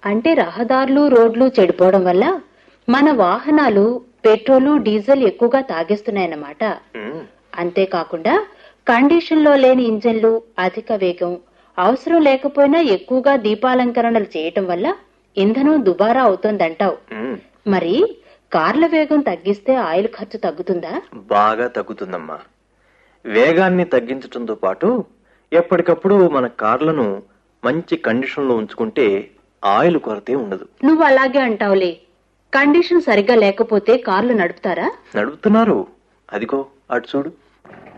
అంటే రహదారులు రోడ్లు చెడిపోవడం వల్ల మన వాహనాలు పెట్రోలు డీజిల్ ఎక్కువగా తాగేస్తున్నాయన్నమాట ఉమ్, అంతేకాకుండా కండిషన్ లో లేని ఇంజన్లు అధిక వేగం అవసరం లేకపోయినా ఎక్కువగా దీపాలంకరణలు చేయటం వల్ల ఇంధనం దుబారా అవుతోందంటావు ఉమ్, మరి కార్ల వేగం తగ్గిస్తే ఆయిల్ ఖర్చు తగ్గుతుందా బాగా తగ్గుతుందమ్మా వేగాన్ని తగ్గించడంతో పాటు ఎప్పటికప్పుడు మన కార్లను మంచి కండిషన్లో ఉంచుకుంటే ఆయిల్ కొరతే ఉండదు నువ్వు అలాగే అంటావులే కండిషన్ సరిగ్గా లేకపోతే కార్లు నడుపుతారా నడుపుతున్నారు అదిగో అటు చూడు